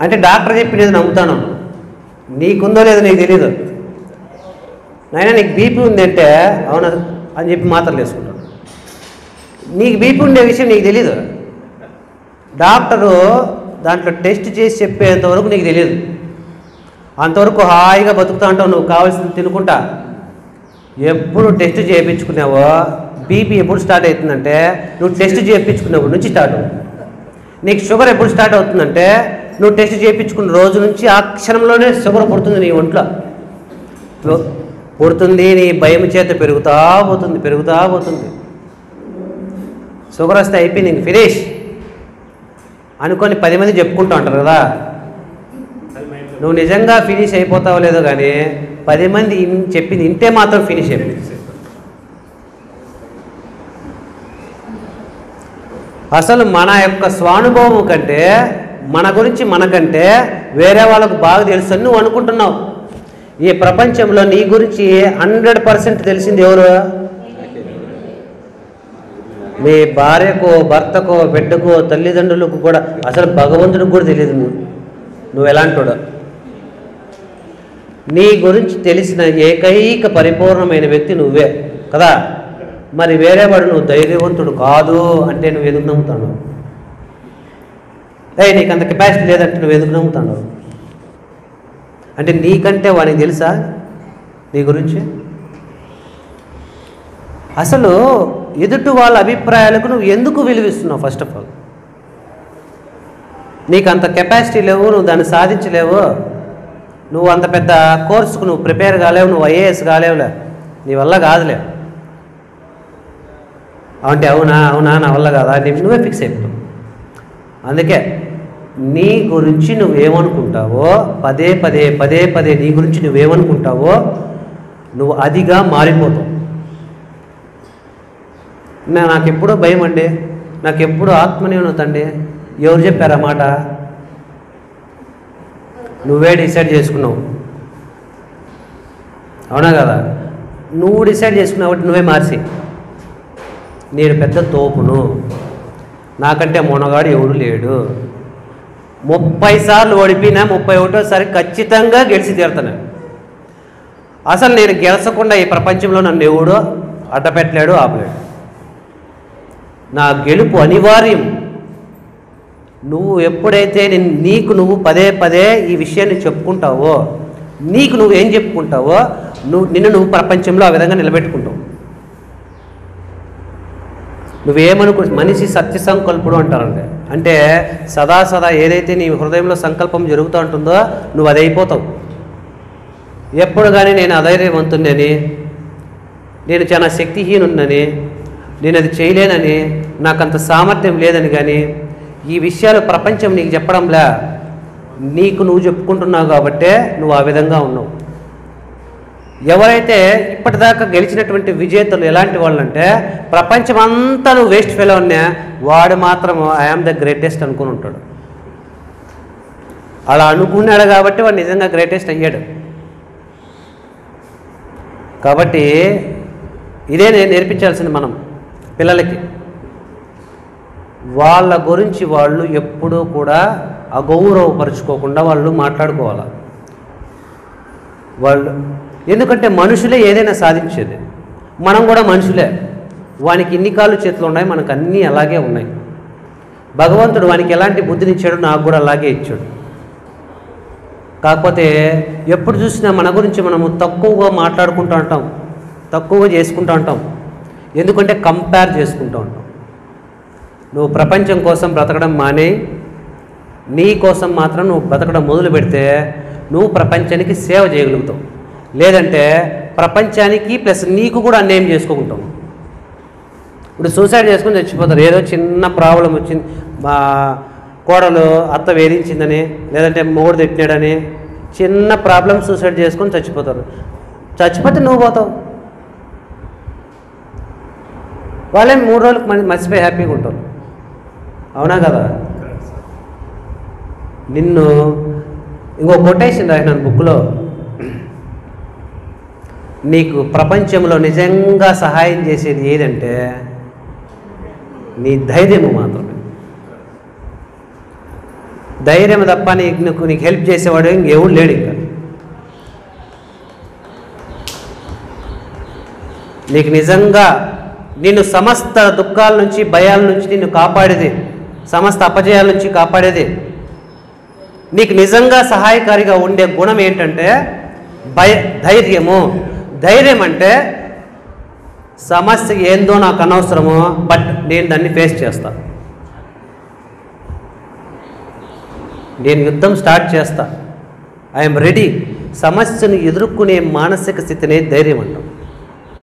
అంటే డాక్టర్ చెప్పినది నమ్ముతాను నీకుందో లేదో నీకు తెలియదు నాయనా నీకు బీపీ ఉంది అంటే అవునా అని చెప్పి మాత్రలు వేసుకుంటాను నీకు బీపీ ఉండే విషయం నీకు తెలీదు డాక్టరు దాంట్లో టెస్ట్ చేసి చెప్పేంత వరకు నీకు తెలియదు అంతవరకు హాయిగా బతుకుతా ఉంటావు నువ్వు కావాల్సింది తినుకుంటా ఎప్పుడు టెస్ట్ చేయించుకున్నావో బీపీ ఎప్పుడు స్టార్ట్ అవుతుందంటే నువ్వు టెస్ట్ చేయించుకున్నప్పటి నుంచి స్టార్ట్ అవుతుంది నీకు షుగర్ ఎప్పుడు స్టార్ట్ అవుతుందంటే నువ్వు టెస్ట్ చేయించుకున్న రోజు నుంచి ఆ క్షణంలోనే షుగర్ పుడుతుంది నీ ఒంట్లో పు- పుడుతుంది నీ భయం చేత పెరుగుతా పోతుంది పెరుగుతా పోతుంది షుగర్ వస్తే అయిపోయింది ఇంక ఫినిష్ అనుకొని పది మంది చెప్పుకుంటూ ఉంటారు కదా నువ్వు నిజంగా ఫినిష్ అయిపోతావో లేదో కానీ పది మంది ఇన్- చెప్పింది ఇంటే మాత్రం ఫినిష్ అయిపోయింది అసలు మన యొక్క స్వానుభవం కంటే మన గురించి మనకంటే వేరే వాళ్ళకు బాగా తెలుసు అని నువ్వు అనుకుంటున్నావు ఈ ప్రపంచంలో నీ గురించి హండ్రెడ్ పర్సెంట్ తెలిసింది ఎవరు మీ భార్యకో భర్తకో బిడ్డకో తల్లిదండ్రులకు కూడా అసలు భగవంతుడికి కూడా తెలియదు నువ్వు నువ్వు ఎలాంటోడో నీ గురించి తెలిసిన ఏకైక పరిపూర్ణమైన వ్యక్తి నువ్వే కదా మరి వేరేవాడు నువ్వు ధైర్యవంతుడు కాదు అంటే నువ్వు ఎందుకు నమ్ముతాడు ఏ నీకు అంత కెపాసిటీ లేదంటే నువ్వు ఎందుకు నమ్ముతాడు అంటే నీకంటే వానికి తెలుసా నీ గురించి అసలు ఎదుటి వాళ్ళ అభిప్రాయాలకు నువ్వు ఎందుకు విలువిస్తున్నావు ఫస్ట్ ఆఫ్ ఆల్ నీకు అంత కెపాసిటీ లేవు నువ్వు దాన్ని సాధించలేవు నువ్వు అంత పెద్ద కోర్సుకు నువ్వు ప్రిపేర్ కాలేవు నువ్వు ఐఏఎస్ కాలేవులే నీ వల్ల కాదులే అంటే అవునా అవునా నా వల్ల కాదా నీ నువ్వే ఫిక్స్ అయిపోతావు అందుకే నీ గురించి నువ్వేమనుకుంటావో పదే పదే పదే పదే నీ గురించి నువ్వేమనుకుంటావో నువ్వు అదిగా మారిపోతావు నా నాకెప్పుడూ భయం అండి నాకెప్పుడు ఆత్మనివనతండి ఎవరు చెప్పారు ఆ మాట నువ్వే డిసైడ్ చేసుకున్నావు అవునా కదా నువ్వు డిసైడ్ చేసుకున్నావు కాబట్టి నువ్వే మార్చి నేను పెద్ద తోపును నాకంటే మొనగాడు ఎవడు లేడు ముప్పై సార్లు ఓడిపోయినా ముప్పై ఒకటోసారి ఖచ్చితంగా గెలిచి తీరుతాను అసలు నేను గెలచకుండా ఈ ప్రపంచంలో నన్ను ఎవడో అడ్డపెట్టలేడు ఆపలేడు నా గెలుపు అనివార్యం నువ్వు ఎప్పుడైతే నేను నీకు నువ్వు పదే పదే ఈ విషయాన్ని చెప్పుకుంటావో నీకు నువ్వు ఏం చెప్పుకుంటావో నువ్వు నిన్ను నువ్వు ప్రపంచంలో ఆ విధంగా నిలబెట్టుకుంటావు నువ్వేమనుకు మనిషి సత్య సంకల్పుడు అంటారండి అంటే సదా సదా ఏదైతే నీ హృదయంలో సంకల్పం జరుగుతూ ఉంటుందో నువ్వు అది అయిపోతావు ఎప్పుడు కానీ నేను అధైర్యవంతుడని నేను చాలా శక్తిహీనున్నని నేను అది చేయలేనని నాకంత సామర్థ్యం లేదని కానీ ఈ విషయాలు ప్రపంచం నీకు చెప్పడంలే నీకు నువ్వు చెప్పుకుంటున్నావు కాబట్టే నువ్వు ఆ విధంగా ఉన్నావు ఎవరైతే ఇప్పటిదాకా గెలిచినటువంటి విజేతలు ఎలాంటి వాళ్ళు అంటే ప్రపంచం అంతా నువ్వు వేస్ట్ ఫెలో ఉన్నా వాడు మాత్రం ఐఆమ్ ద గ్రేటెస్ట్ అనుకుని ఉంటాడు అలా అనుకున్నాడు కాబట్టి వాడు నిజంగా గ్రేటెస్ట్ అయ్యాడు కాబట్టి ఇదే నేను నేర్పించాల్సింది మనం పిల్లలకి వాళ్ళ గురించి వాళ్ళు ఎప్పుడూ కూడా అగౌరవపరుచుకోకుండా వాళ్ళు మాట్లాడుకోవాలి వాళ్ళు ఎందుకంటే మనుషులే ఏదైనా సాధించేది మనం కూడా మనుషులే వానికి ఇన్ని కాళ్ళు చేతులు ఉన్నాయి మనకు అన్నీ అలాగే ఉన్నాయి భగవంతుడు వానికి ఎలాంటి బుద్ధిని ఇచ్చాడు నాకు కూడా అలాగే ఇచ్చాడు కాకపోతే ఎప్పుడు చూసినా మన గురించి మనము తక్కువగా మాట్లాడుకుంటూ ఉంటాం తక్కువగా చేసుకుంటూ ఉంటాం ఎందుకంటే కంపేర్ చేసుకుంటూ ఉంటాం నువ్వు ప్రపంచం కోసం బ్రతకడం మానే నీ కోసం మాత్రం నువ్వు బ్రతకడం మొదలు పెడితే నువ్వు ప్రపంచానికి సేవ చేయగలుగుతావు లేదంటే ప్రపంచానికి ప్లస్ నీకు కూడా అన్యాయం చేసుకోకుంటావు ఇప్పుడు సూసైడ్ చేసుకుని చచ్చిపోతారు ఏదో చిన్న ప్రాబ్లం వచ్చింది మా కోడలు అత్త వేధించిందని లేదంటే మొగుడు తిట్టినాడని చిన్న ప్రాబ్లం సూసైడ్ చేసుకొని చచ్చిపోతారు చచ్చిపోతే నువ్వు పోతావు వాళ్ళే మూడు రోజులకు మళ్ళీ మర్చిపోయి హ్యాపీగా ఉంటారు అవునా కదా నిన్ను ఇంకో కొటేషన్ రాసినాను బుక్లో నీకు ప్రపంచంలో నిజంగా సహాయం చేసేది ఏదంటే నీ ధైర్యము మాత్రమే ధైర్యం తప్ప నీకు నీకు నీకు హెల్ప్ చేసేవాడు ఇంకెవడు లేడు ఇంకా నీకు నిజంగా నిన్ను సమస్త దుఃఖాల నుంచి భయాల నుంచి నిన్ను కాపాడేది సమస్త అపజయాల నుంచి కాపాడేది నీకు నిజంగా సహాయకారిగా ఉండే గుణం ఏంటంటే భయ ధైర్యము ధైర్యం అంటే సమస్య ఏందో నాకు అనవసరము బట్ నేను దాన్ని ఫేస్ చేస్తా నేను యుద్ధం స్టార్ట్ చేస్తా ఐఎమ్ రెడీ సమస్యను ఎదుర్కొనే మానసిక స్థితినే ధైర్యం అంటాం